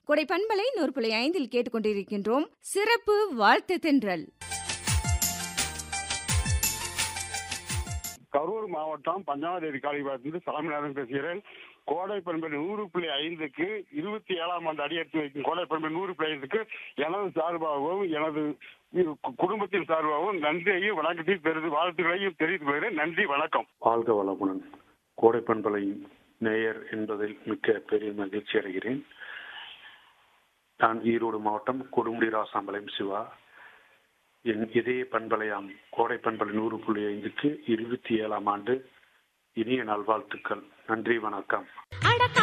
கொடை பண்பலை நூறு புள்ளி ஐந்தில் கேட்டுக்கொண்டிருக்கின்றோம் சிறப்பு வாழ்த்து தென்றல் கரூர் மாவட்டம் பஞ்சாவதேவி காளிபாத்திலிருந்து சாமிநாதன் பேசுகிறேன் கோடை பண்பு நூறு புள்ளி ஐந்துக்கு இருபத்தி ஏழாம் ஆண்டு அடியெடுத்து வைக்கும் கோடை பண்பு நூறு புள்ளி ஐந்துக்கு எனது சார்பாகவும் எனது கு- குடும்பத்தின் சார்பாகவும் நன்றியையும் வணக்கத்தையும் பெருது வாழ்த்துக்களையும் தெரிவித்துக் கொள்கிறேன் நன்றி வணக்கம் வாழ்க வளமுடன் கோடை பண்பலையின் நேயர் என்பதில் மிக்க பெரிய மகிழ்ச்சி அடைகிறேன் நான் ஈரோடு மாவட்டம் கொடுமுடி ராசாம்பாளையம் சிவா என் இதய பண்பலையாம் கோடை பண்பலை நூறு புள்ளி ஐந்துக்கு இருபத்தி ஏழாம் ஆண்டு இனிய நல்வாழ்த்துக்கள் நன்றி வணக்கம் அடக்கா